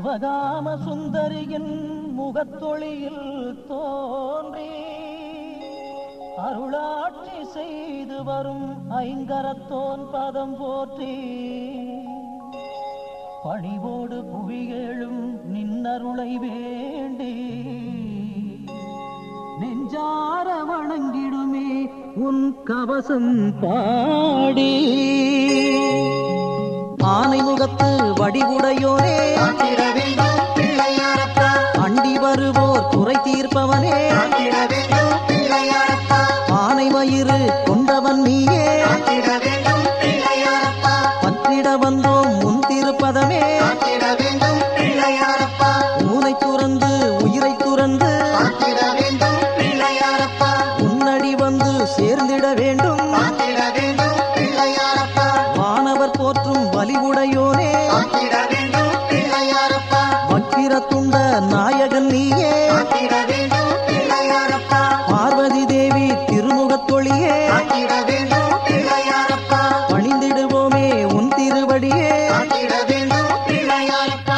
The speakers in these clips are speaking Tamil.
சிவகாம சுந்தரியின் முகத்தொளியில் தோன்றி அருளாட்சி செய்து வரும் ஐங்கரத்தோன் பதம் போற்றி பணிவோடு புவியேழும் நின்னருளை வேண்டி நெஞ்சார வணங்கிடுமே உன் கவசம் பாடி ஆனை முகத்து வடிவுடையோனே காத்திட வேண்டும் பிள்ளையாரப்பா அண்டி வருவோர் குறை தீர்ப்பவனே காத்திட வேண்டும் பிள்ளையாரப்பா ஆனை வயிறு கொண்டவன் நீயே காத்திட வேண்டும் பிள்ளையாரப்பா பற்றிட வந்தோம் முன் திருப்பதமே காத்திட வேண்டும் பிள்ளையாரப்பா ஊனை துறந்து உயிரை துறந்து காத்திட வேண்டும் பிள்ளையாரப்பா உன்னடி வந்து சேர்ந்திட வேண்டும் காத்திட வேண்டும் பிள்ளையாரப்பா வானவர் போற்றும் வலிவுடையோனே காத்திட வேண்டும் பிள்ளையாரப்பா வக்கிர துண்ட நாயகன் நீயே காத்திட வேண்டும் பிள்ளையாரப்பா பார்வதி தேவி திருமுகத்தொழியே காத்திட வேண்டும் பிள்ளையாரப்பா பணிந்திடுவோமே உன் திருவடியே காத்திட வேண்டும் பிள்ளையாரப்பா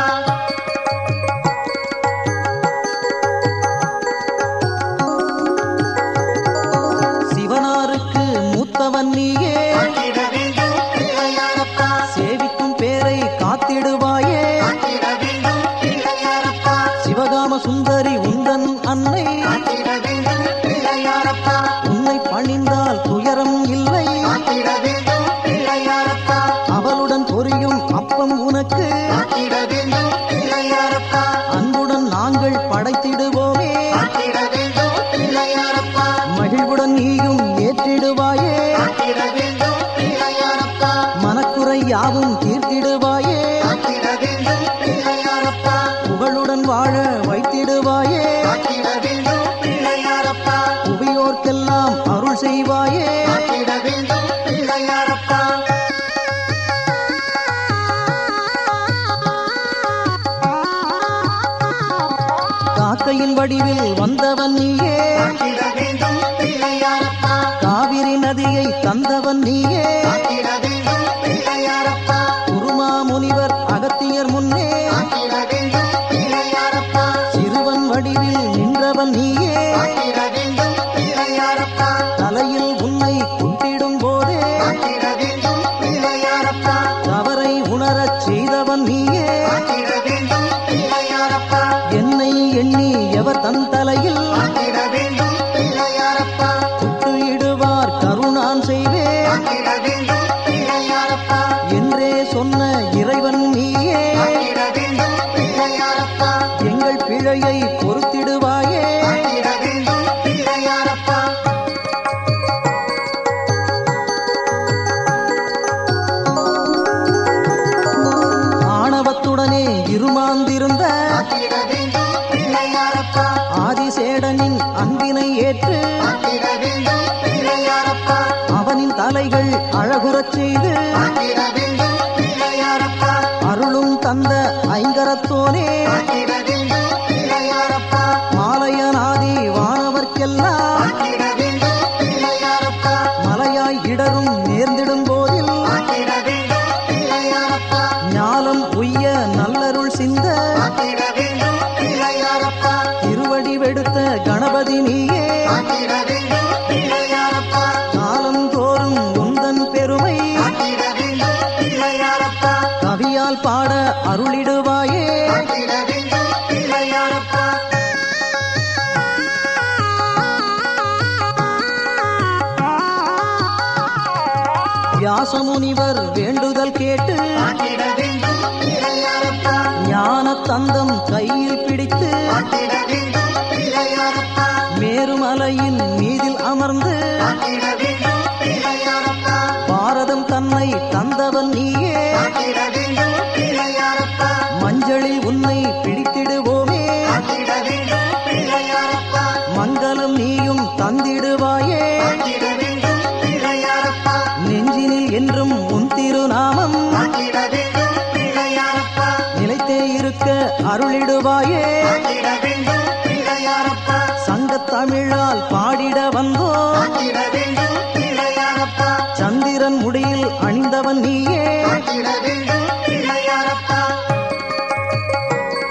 சிவனாருக்கு மூத்தவன் நீயே காத்திட வேண்டும் பிள்ளையாரப்பா சேவிக்கும் பேரை காத்திடுவாயே காத்திட வேண்டும் பிள்ளையாரப்பா சிவகாம சுந்தரி உந்தன் அன்னை காத்திட வேண்டும் பிள்ளையாரப்பா உன்னை பணிந்தால் துயரம் இல்லை காத்திட வேண்டும் பிள்ளையாரப்பா அவளுடன் பொரியும் அப்பம் உனக்கு காத்திட வேண்டும் பிள்ளையாரப்பா அன்புடன் நாங்கள் படைத்திடுவோமே காத்திட வேண்டும் பிள்ளையாரப்பா மகிழ்வுடன் நீயும் ஏற்றிடுவாயே காத்திட வேண்டும் பிள்ளையாரப்பா மனக்குறை யாவும் தீர்த்திடுவாயே காத்திட வேண்டும் பிள்ளையாரப்பா புகழுடன் வாழ வைத்திடுவாயே காத்திட வேண்டும் பிள்ளையாரப்பா புவியோர்க்கெல்லாம் அருள் செய்வாயே காத்திட வேண்டும் பிள்ளையாரப்பா காக்கையின் வடிவில் வந்தவன் நீயே காத்திட வேண்டும் பிள்ளையாரப்பா காவிரி நதியை தந்தவன் நீயே காத்திட வேண்டும் பிள்ளையாரப்பா குருமா முனிவர் அகத்தியர் முன்னே காத்திட வேண்டும் பிள்ளையாரப்பா சிறுவன் வடிவில் நின்றவன் நீயே காத்திட வேண்டும் பிள்ளையாரப்பா தலையில் உன்னை குட்டிடும் போதே காத்திட வேண்டும் பிள்ளையாரப்பா தவறை உணரச் செய்தவன் நீயே காத்திட வேண்டும் பிள்ளையாரப்பா என்னை எண்ணி எவர் தன் தலையில் காத்திட வேண்டும் பிள்ளையாரப்பா குட்டுயிடுவார் கருணான் செய்வேன் காத்திட வேண்டும் பிள்ளையாரப்பா என்றே சொன்ன இறைவன் நீயே காத்திட வேண்டும் பிள்ளையாரப்பா எங்கள் பிழையை பொறுத்திடுவாயே காத்திட வேண்டும் பிள்ளையாரப்பா ஆணவத்துடனே இருமாந்திருந்த காத்திட வேண்டும் பிள்ளையாரப்பா ஆதிசேடனின் அன்பினை ஏற்று காத்திட வேண்டும் பிள்ளையாரப்பா அவனின் தலைகள் அழகுறச் செய்து காத்திட வேண்டும் பிள்ளையாரப்பா அருளும் தந்த ஐங்கரத்தோனே காத்திட வேண்டும் பிள்ளையாரப்பா மாலையனாதி வானவர்க்கெல்லாம் காத்திட வேண்டும் பிள்ளையாரப்பா மலையாய் இடரும் நேர்ந்திடும் போதில் காத்திட வேண்டும் பிள்ளையாரப்பா ஞானம் உய்ய நல்லருள் சிந்த காத்திட வேண்டும் பிள்ளையாரப்பா திருவடி வெடுத்த கணபதி நீயே காத்திட வேண்டும் பிள்ளையாரப்பா காலம் தோறும் உந்தன் பெருமை காத்திட வேண்டும் பிள்ளையாரப்பா கவியால் பாட அருளிடுவாயே காத்திட வேண்டும் பிள்ளையாரப்பா வியாசமுனிவர் வேண்டுதல் கேட்டு காத்திட வேண்டும் பிள்ளையாரப்பா ஞான தந்தம் கையில் பிடித்து காத்திட வேண்டும் பிள்ளையாரப்பா மேருமலையின் மீதில் அமர்ந்து காத்திட வேண்டும் பிள்ளையாரப்பா பாரதம் தன்னை தந்தவன் நீயே காத்திட வேண்டும் பிள்ளையாரப்பா மஞ்சளில் உன்னை பிடித்திடுவோமே காத்திட வேண்டும் பிள்ளையாரப்பா மங்களம் நீயும் தந்திடுவாயே காத்திட வேண்டும் பிள்ளையாரப்பா நெஞ்சினில் என்றும் உன் திருநாமம் காத்திட வேண்டும் பிள்ளையாரப்பா நிலைத்தே இருக்க அருளிடுவாயே காத்திட வேண்டும் பிள்ளையாரப்பா சங்கத் தமிழால் பாடிட வந்தோம் காத்திட வேண்டும் பிள்ளையாரப்பா சந்திரன் முடியில் அணிந்தவன் நீயே காத்திட வேண்டும் பிள்ளையாரப்பா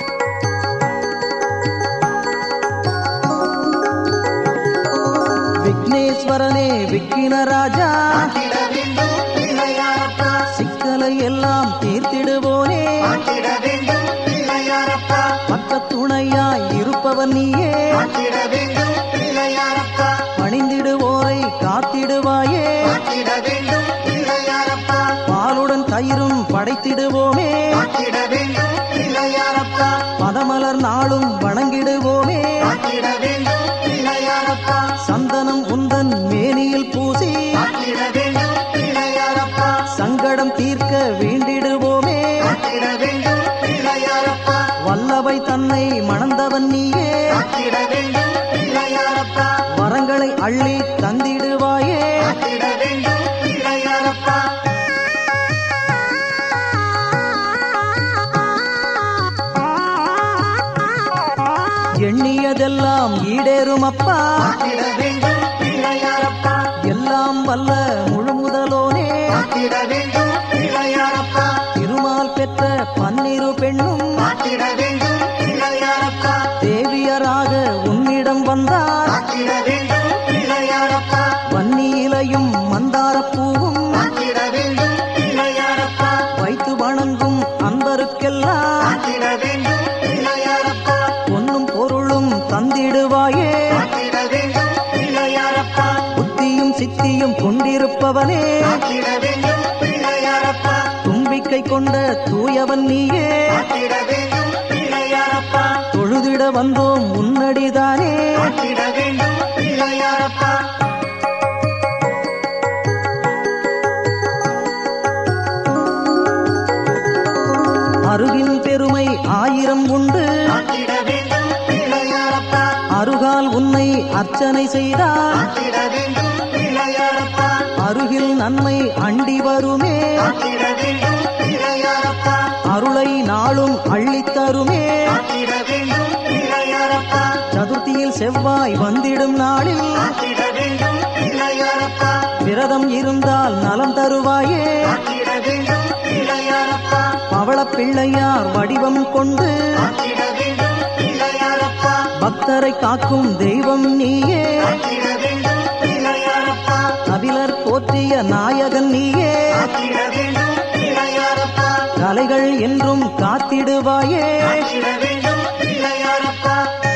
விக்கின ராஜா காத்திட வேண்டும் பிள்ளையாரப்பா சிக்கலை எல்லாம் தீர்த்திடுவோனே காத்திட வேண்டும் பிள்ளையாரப்பா பக்க துணையாய் இருப்பவன் நீயே காத்திட வேண்டும் பிள்ளையாரப்பா பணிந்திடுவோரை காத்திடுவாயே காத்திட வேண்டும் பிள்ளையாரப்பா பாலுடன் தயிரும் படைத்திடுவோமே காத்திட வேண்டும் பிள்ளையாரப்பா பதமலர் நாளும் வணங்கிடுவோமே காத்திட வேண்டும் பிள்ளையாரப்பா சந்தனம் உந்தன் மேனியில் பூசி காத்திட வேண்டும் பிள்ளையாரப்பா சங்கடம் தீர்க்க வேண்டிடுவோமே காத்திட வேண்டும் பிள்ளையாரப்பா வல்லவை தன்னை மணந்தவன் நீயே காத்திட வேண்டும் பிள்ளையாரப்பா வரங்களை அள்ளி தந்திடுவாயே காத்திட வேண்டும் பிள்ளையாரப்பா எண்ணியதெல்லாம் ஈடேறும் அப்பா காத்திட வேண்டும் பிள்ளையாரப்பா எல்லாம் வல்ல முழுமுதலோனே காத்திட வேண்டும் பிள்ளையாரப்பா திருமால் பெற்ற பன்னிரு பெண்ணும் காத்திட வேண்டும் பிள்ளையாரப்பா தேவியராக உன்னிடம் வந்தார் காத்திட வேண்டும் பிள்ளையாரப்பா வன்னியிலையும் மந்தாரப்பூவும் காத்திட வேண்டும் பிள்ளையாரப்பா வைத்து வணங்கும் அன்பருக்கெல்லாம் காத்திட வேண்டும் பிள்ளையாரப்பா பொன்னும் பொருளும் தந்திடுவாயே காத்திட வேண்டும் பிள்ளையாரப்பா புத்தியும் சித்தியும் கொண்டிருப்பவனே காத்திட வேண்டும் பிள்ளையாரப்பா தும்பிக்கை கொண்ட தூயவன் நீயே காத்திட வேண்டும் பிள்ளையாரப்பா தொழுதிட வந்தோம் உன்னடிதானே காத்திட வேண்டும் பிள்ளையாரப்பா அருகின் பெருமை ஆயிரம் உண்டு காத்திட வேண்டும் பிள்ளையாரப்பா அருகால் உன்னை அர்ச்சனை செய்தார் காத்திட வேண்டும் பிள்ளையாரப்பா அருகில் நன்மை அண்டி வருமே காத்திட வேண்டும் பிள்ளையாரப்பா அருளை நாளும் அள்ளித் தருமே காத்திட வேண்டும் பிள்ளையாரப்பா சதுர்த்தியில் செவ்வாய் வந்திடும் நாளில் காத்திட வேண்டும் பிள்ளையாரப்பா விரதம் இருந்தால் நலம் தருவாயே காத்திட வேண்டும் பிள்ளையாரப்பா பவளப் பிள்ளையார் வடிவம் கொண்டு காத்திட வேண்டும் பிள்ளையாரப்பா பக்தரை காக்கும் தெய்வம் நீயே காத்திட வேண்டும் பிள்ளையாரப்பா கபிலர் போற்றிய நாயகன் நீயே காத்திட வேண்டும் பிள்ளையாரப்பா கலைகள் என்றும் காத்திடுவாயே காத்திட வேண்டும் பிள்ளையாரப்பா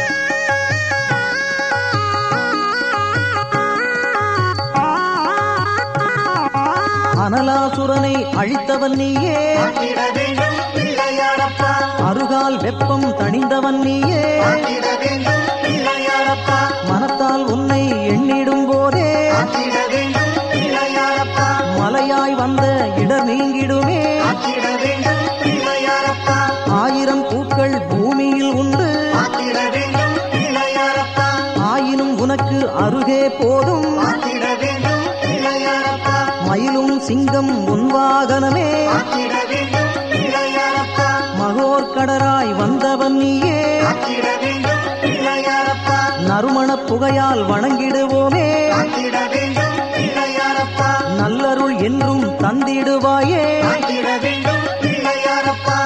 அனலாசுரனை அழித்தவன் நீயே காத்திட வேண்டும் பிள்ளையாரப்பா அருகால் வெப்பம் தணிந்தவன் நீயே காத்திட வேண்டும் பிள்ளையாரப்பா மனத்தால் உன்னை எண்ணிடும் போதே காத்திட வேண்டும் பிள்ளையாரப்பா மலையாய் வந்த இடர் நீங்கிடுமே காத்திட வேண்டும் பிள்ளையாரப்பா ஆயிரம் பூக்கள் பூமியில் உண்டு காத்திட வேண்டும் பிள்ளையாரப்பா ஆயினும் உனக்கு அருகே போதும் காத்திட வேண்டும் பிள்ளையாரப்பா மயிலும் சிங்கம் உன் வாகனமே காத்திட வேண்டும் பிள்ளையாரப்பா மகோர்கடராய் வந்தவன் நீயே காத்திட வேண்டும் பிள்ளையாரப்பா நறுமணப் புகையால் வணங்கிடுவோமே காத்திட வேண்டும் பிள்ளையாரப்பா நல்லருள் என்றும் தந்திடுவாயே காத்திட வேண்டும் பிள்ளையாரப்பா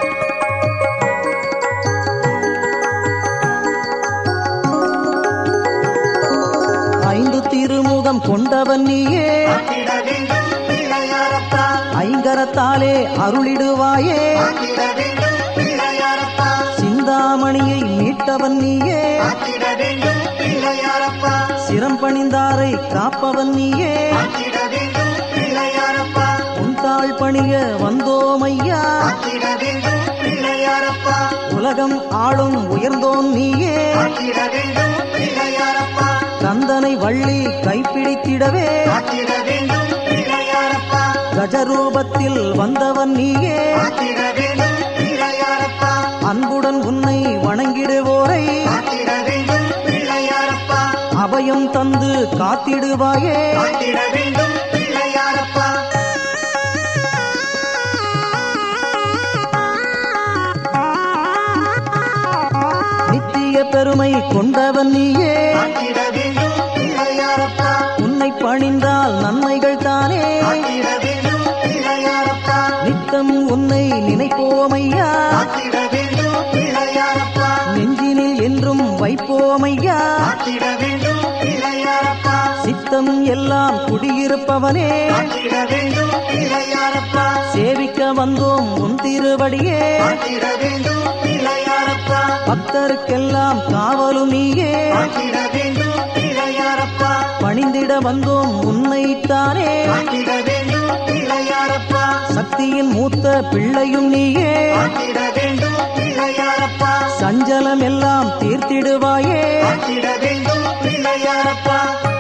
ஐந்து திருமுகம் கொண்டவன் நீயே காத்திட வேண்டும் பிள்ளையாரப்பா ஐங்கரத்தாலே அருளிடுவாயே காத்திட வேண்டும் பிள்ளையாரப்பா சிந்தாமணியை மீட்டவன் நீயே காத்திட வேண்டும் பிள்ளையாரப்பா சிரம் பணிந்தாரை காப்பவன் நீயே காத்திட வேண்டும் பிள்ளையாரப்பா உன் தாழ் பணிய வந்தோம் ஐயா காத்திட வேண்டும் பிள்ளையாரப்பா உலகம் ஆளும் உயர்ந்தோன் நீயே காத்திட வேண்டும் பிள்ளையாரப்பா கந்தனை வள்ளி கைப்பிடித்திடவே காத்திட வேண்டும் பிள்ளையாரப்பா கஜரூபத்தில் வந்தவன் நீயே காத்திட வேண்டும் பிள்ளையாரப்பா அன்புடன் உன்னை வணங்கிடுவோரை காத்திட வேண்டும் பிள்ளையாரப்பா அபயம் தந்து காத்திடுவாயே காத்திட வேண்டும் பிள்ளையாரப்பா நித்திய பெருமை கொண்டவன் நீயே காத்திட வேண்டும் பிள்ளையாரப்பா உன்னை பணிந்தால் நன்மைகள் தானே காத்திட வேண்டும் பிள்ளையாரப்பா நித்தம் உன்னை நினைப்போமையா காத்திட வேண்டும் பிள்ளையாரப்பா நெஞ்சினில் என்றும் வைப்போமையா காத்திட வேண்டும் பிள்ளையாரப்பா சித்தம் எல்லாம் குடியிருப்பவனே காத்திட வேண்டும் பிள்ளையாரப்பா சேவிக்க வந்தோம் உன் திருவடியே காத்திட வேண்டும் பிள்ளையாரப்பா பக்தருக்கெல்லாம் காவலும் நீயே காத்திட வேண்டும் பிள்ளையாரப்பா பணிந்திட வந்தோம் உன்னைத்தானே காத்திட வேண்டும் பிள்ளையாரப்பா சக்தியின் மூத்த பிள்ளையும் நீயே காத்திட வேண்டும் பிள்ளையாரப்பா சஞ்சலம் எல்லாம் தீர்த்திடுவாயே காத்திட வேண்டும் பிள்ளையாரப்பா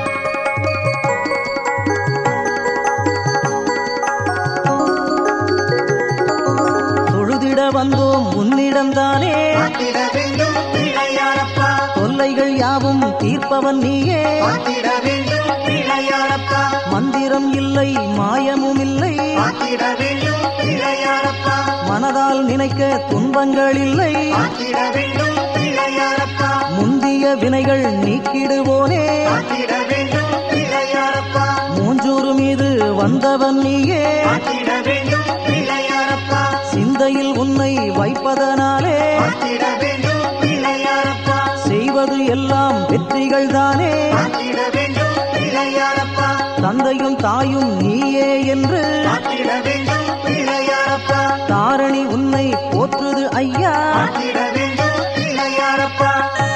தொழுதிட வந்தோம் உன்னிடம்தானே காத்திட வேண்டும் பிள்ளையாரப்பா தொல்லைகள் யாவும் தீர்ப்பவன் நீயே காத்திட வேண்டும் பிள்ளையாரப்பா மந்திரம் இல்லை மாயமும் இல்லை காத்திட வேண்டும் பிள்ளையாரப்பா மனதால் நினைக்க துன்பங்கள் இல்லை காத்திட வேண்டும் பிள்ளையாரப்பா முந்திய வினைகள் நீக்கிடுவோனே காத்திட வேண்டும் பிள்ளையாரப்பா மூஞ்சூறு மீது வந்தவன் நீயே காத்திட வேண்டும் பிள்ளையாரப்பா சிந்தையில் உன்னை வைப்பதனாலே காத்திட வேண்டும் பிள்ளையாரப்பா செய்வது எல்லாம் வெற்றிகள் தானே காத்திட வேண்டும் பிள்ளையாரப்பா தந்தையும் தாயும் நீயே என்று காத்திட வேண்டும் பிள்ளையாரப்பா தாரணி உன்னை போற்றுது ஐயா காத்திட வேண்டும் பிள்ளையாரப்பா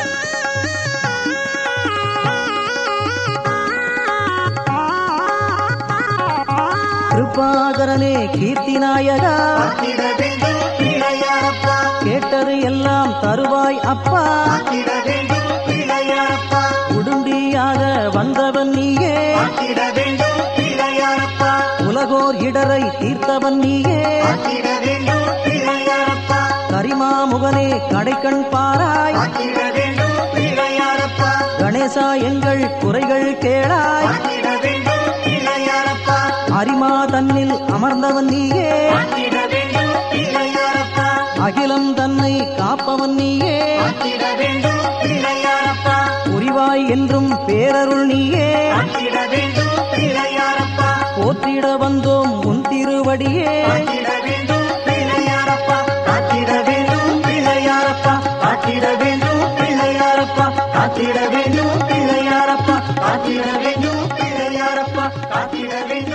கிருபாகரனே கீர்த்தி நாயகா காத்திட வேண்டும் பிள்ளையாரப்பா கேட்டது எல்லாம் தருவாய் அப்பா காத்திட வேண்டும் பிள்ளையாரப்பா உடுண்டியாக வந்தவன் நீயே காத்திட வேண்டும் பிள்ளையாரப்பா உலகோர் இடரை தீர்த்தவன் நீயே காத்திட வேண்டும் பிள்ளையாரப்பா கரிமாமுகனே கடைக்கண் பாராய் காத்திட வேண்டும் பிள்ளையாரப்பா கணேசா எங்கள் குறைகள் கேளாய் காத்திட வேண்டும் பிள்ளையாரப்பா அரிமா தன்னில் அமர்ந்தவன் நீயே காத்திட வேண்டும் பிள்ளையாரப்பா அகிலம் தன்னை காப்பவன் நீயே காத்திட வேண்டும் பிள்ளையாரப்பா புரிவாய் என்றும் பேரருள் நீயே காத்திட வேண்டும் பிள்ளையாரப்பா போற்றிட வந்தோம் உன் திருவடியே காத்திட வேண்டும் பிள்ளையாரப்பா காத்திட வேண்டும் பிள்ளையாரப்பா காத்திட வேண்டும் பிள்ளையாரப்பா காத்திட வேண்டும் பிள்ளையாரப்பா காத்திட வேண்டும் பிள்ளையாரப்பா காத்திட வேண்டும்